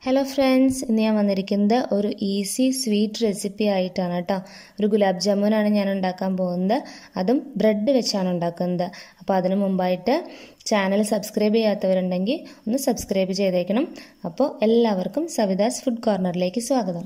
hello friends ഇന്ന് ഞാൻ വന്നിരിക്കുന്നത് ഒരു ഈസി സ്വീറ്റ് റെസിപ്പി ആയിട്ടാണ് കേട്ടോ ഒരു ഗുലാബ് ജാമുനാണ് ഞാൻ ഉണ്ടാക്കാൻ പോകുന്നത് അതും ബ്രെഡ് വെച്ചാണ് ഉണ്ടാക്കുന്നത് അപ്പോൾ അതിനു മുമ്പായിട്ട് ചാനൽ സബ്സ്ക്രൈബ് ചെയ്യാത്തവരുണ്ടെങ്കിൽ ഒന്ന് സബ്സ്ക്രൈബ് ചെയ്തേക്കണം അപ്പോൾ എല്ലാവർക്കും സവിതാസ് ഫുഡ് കോർണറിലേക്ക് സ്വാഗതം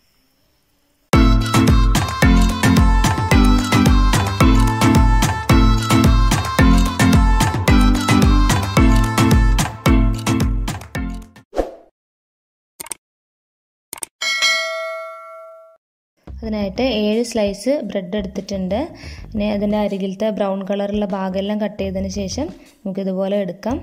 അതിനായിട്ട് ഏഴ് സ്ലൈസ് ബ്രെഡ് എടുത്തിട്ടുണ്ട് പിന്നെ അതിൻ്റെ അരികിലത്തെ ബ്രൗൺ കളറുള്ള ഭാഗമെല്ലാം കട്ട് ചെയ്തതിന് ശേഷം നമുക്കിതുപോലെ എടുക്കാം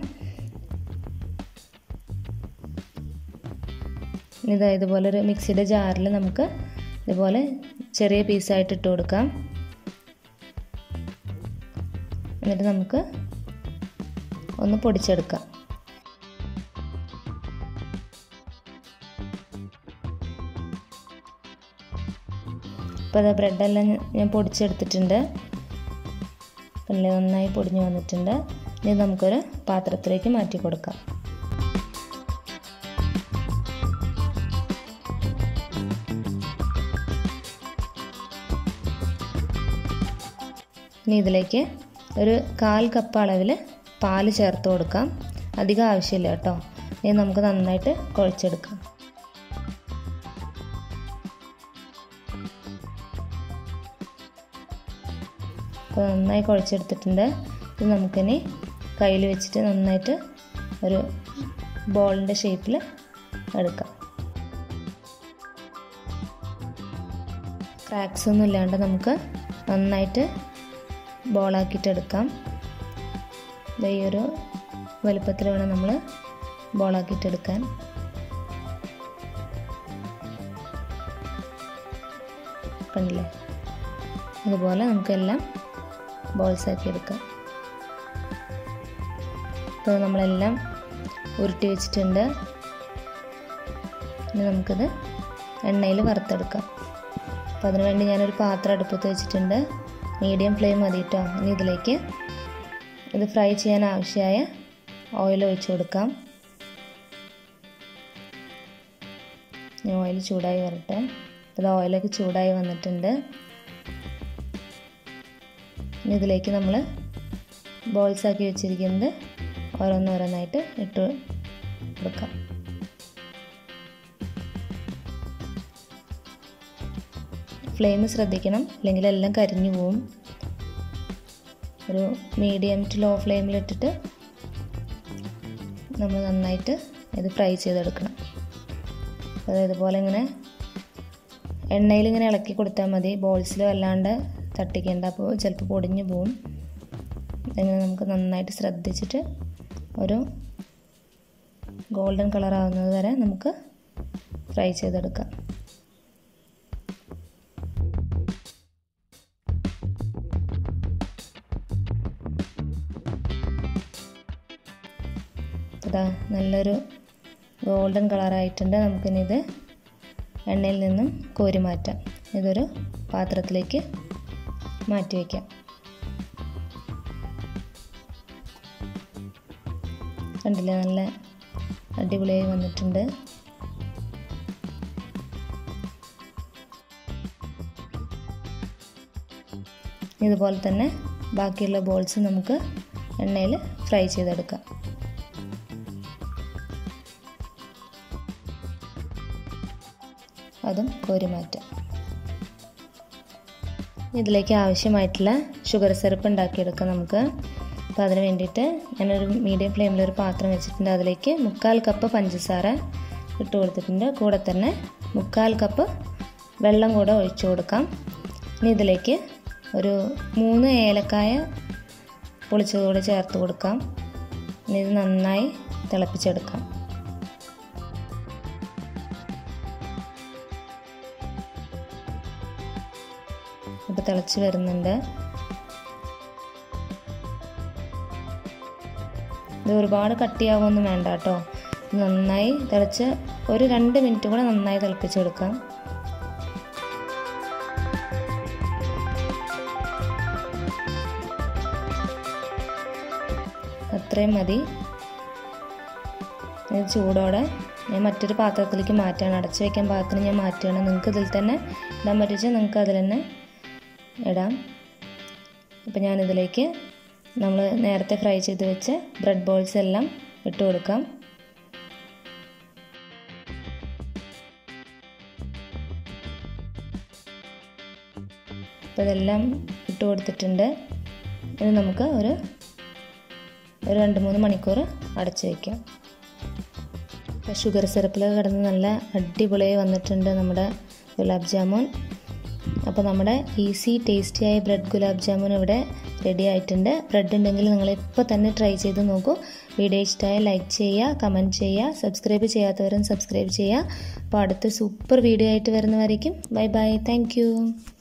ഇതാ ഇതുപോലെ ഒരു മിക്സിയുടെ ജാറിൽ നമുക്ക് ഇതുപോലെ ചെറിയ പീസായിട്ട് ഇട്ട് കൊടുക്കാം എന്നിട്ട് നമുക്ക് ഒന്ന് പൊടിച്ചെടുക്കാം ഇപ്പോൾ അത് ബ്രെഡെല്ലാം ഞാൻ പൊടിച്ചെടുത്തിട്ടുണ്ട് പിന്നെ നന്നായി പൊടിഞ്ഞു വന്നിട്ടുണ്ട് ഇനി നമുക്കൊരു പാത്രത്തിലേക്ക് മാറ്റി കൊടുക്കാം ഇനി ഇതിലേക്ക് ഒരു കാൽ കപ്പ് അളവിൽ പാല് ചേർത്ത് കൊടുക്കാം അധികം ആവശ്യമില്ല കേട്ടോ ഇനി നമുക്ക് നന്നായിട്ട് കുഴച്ചെടുക്കാം അപ്പോൾ നന്നായി കുഴച്ചെടുത്തിട്ടുണ്ട് ഇത് നമുക്കിനി കയ്യിൽ വെച്ചിട്ട് നന്നായിട്ട് ഒരു ബോളിൻ്റെ ഷേപ്പിൽ എടുക്കാം ക്രാക്സ് ഒന്നും ഇല്ലാണ്ട് നമുക്ക് നന്നായിട്ട് ബോളാക്കിയിട്ട് എടുക്കാം ഈ ഒരു വലുപ്പത്തിൽ വേണം നമ്മൾ ബോളാക്കിയിട്ട് എടുക്കാൻ കണ്ടില്ലേ അതുപോലെ നമുക്കെല്ലാം ബോൾസ് ആക്കി എടുക്കാം ഇപ്പോൾ നമ്മളെല്ലാം ഉരുട്ടി വെച്ചിട്ടുണ്ട് ഇനി നമുക്കിത് എണ്ണയിൽ വറുത്തെടുക്കാം അപ്പോൾ അതിനുവേണ്ടി ഞാനൊരു പാത്രം അടുപ്പത്ത് വെച്ചിട്ടുണ്ട് മീഡിയം ഫ്ലെയിം മതി കേട്ടോ ഇനി ഇതിലേക്ക് ഇത് ഫ്രൈ ചെയ്യാൻ ആവശ്യമായ ഓയിൽ ഒഴിച്ചു കൊടുക്കാം ഇനി ഓയിൽ ചൂടായി വരട്ടെ ഇത് ഓയിലൊക്കെ ചൂടായി വന്നിട്ടുണ്ട് ഇനി ഇതിലേക്ക് നമ്മൾ ബോൾസ് ആക്കി വെച്ചിരിക്കുന്നത് ഓരോന്നോരോന്നായിട്ട് ഇട്ട് കൊടുക്കാം ഫ്ലെയിം ശ്രദ്ധിക്കണം അല്ലെങ്കിൽ എല്ലാം കരിഞ്ഞു പോവും ഒരു മീഡിയം ടു ലോ ഫ്ലെയിമിലിട്ടിട്ട് നമ്മൾ നന്നായിട്ട് ഇത് ഫ്രൈ ചെയ്തെടുക്കണം അതായത് ഇതുപോലെ ഇങ്ങനെ എണ്ണയിൽ ഇങ്ങനെ ഇളക്കി കൊടുത്താൽ മതി ബോൾസിൽ വല്ലാണ്ട് തട്ടിക്കേണ്ട അപ്പോൾ ചിലപ്പോൾ പൊടിഞ്ഞു പോവും ഇങ്ങനെ നമുക്ക് നന്നായിട്ട് ശ്രദ്ധിച്ചിട്ട് ഒരു ഗോൾഡൻ കളർ ആവുന്നത് വരെ നമുക്ക് ഫ്രൈ ചെയ്തെടുക്കാം ഇതാ നല്ലൊരു ഗോൾഡൻ കളറായിട്ടുണ്ട് നമുക്കിനി ഇത് എണ്ണയിൽ നിന്നും കോരി മാറ്റാം ഇതൊരു പാത്രത്തിലേക്ക് മാറ്റി വയ്ക്കാം കണ്ടില്ലേ നല്ല അടിപൊളിയായി വന്നിട്ടുണ്ട് ഇതുപോലെ തന്നെ ബാക്കിയുള്ള ബോൾസ് നമുക്ക് എണ്ണയിൽ ഫ്രൈ ചെയ്തെടുക്കാം അതും കോരി മാറ്റാം ഇതിലേക്ക് ആവശ്യമായിട്ടുള്ള ഷുഗർ സിറപ്പ് ഉണ്ടാക്കിയെടുക്കാം നമുക്ക് അപ്പോൾ അതിന് വേണ്ടിയിട്ട് ഞാനൊരു മീഡിയം ഫ്ലെയിമിൽ ഒരു പാത്രം വെച്ചിട്ടുണ്ട് അതിലേക്ക് മുക്കാൽ കപ്പ് പഞ്ചസാര ഇട്ട് കൊടുത്തിട്ടുണ്ട് കൂടെ തന്നെ മുക്കാൽ കപ്പ് വെള്ളം കൂടെ ഒഴിച്ചു കൊടുക്കാം ഇനി ഇതിലേക്ക് ഒരു മൂന്ന് ഏലക്കായ പൊളിച്ചതുകൂടെ ചേർത്ത് കൊടുക്കാം ഇനി ഇത് നന്നായി തിളപ്പിച്ചെടുക്കാം ഇപ്പോൾ തിളച്ച് വരുന്നുണ്ട് ഇത് ഒരുപാട് കട്ടിയാവുമൊന്നും വേണ്ട കേട്ടോ നന്നായി തിളച്ച് ഒരു രണ്ട് മിനിറ്റ് കൂടെ നന്നായി തിളപ്പിച്ചെടുക്കാം അത്രയും മതി ഇത് ചൂടോടെ ഞാൻ മറ്റൊരു പാത്രത്തിലേക്ക് മാറ്റുകയാണ് അടച്ചു വയ്ക്കാൻ പാത്രത്തിന് ഞാൻ മാറ്റുകയാണ് നിങ്ങൾക്ക് ഇതിൽ തന്നെ ഇടാൻ പറ്റിച്ചാൽ നിങ്ങൾക്ക് അതിൽ തന്നെ ഇടാം അപ്പോൾ ഞാനിതിലേക്ക് നമ്മൾ നേരത്തെ ഫ്രൈ ചെയ്ത് വെച്ച ബ്രെഡ് ബോൾസ് എല്ലാം ഇട്ട് കൊടുക്കാം അപ്പോൾ ഇതെല്ലാം ഇട്ട് കൊടുത്തിട്ടുണ്ട് ഇത് നമുക്ക് ഒരു ഒരു രണ്ട് മൂന്ന് മണിക്കൂർ അടച്ചു വയ്ക്കാം ഇപ്പോൾ ഷുഗർ സിറപ്പിൽ കിടന്ന് നല്ല അടിപൊളിയായി വന്നിട്ടുണ്ട് നമ്മുടെ ഗുലാബ് ജാമുൻ അപ്പോൾ നമ്മുടെ ഈസി ടേസ്റ്റിയായ ബ്രെഡ് ഗുലാബ് ജാമുൻ ഇവിടെ റെഡി ആയിട്ടുണ്ട് ബ്രെഡ് ഉണ്ടെങ്കിൽ നിങ്ങൾ ഇപ്പോൾ തന്നെ ട്രൈ ചെയ്ത് നോക്കൂ വീഡിയോ ഇഷ്ടമായ ലൈക്ക് ചെയ്യുക കമൻറ്റ് ചെയ്യുക സബ്സ്ക്രൈബ് ചെയ്യാത്തവരും സബ്സ്ക്രൈബ് ചെയ്യുക അപ്പോൾ അടുത്ത സൂപ്പർ വീഡിയോ ആയിട്ട് വരുന്നവരേക്കും ബൈ ബൈ താങ്ക്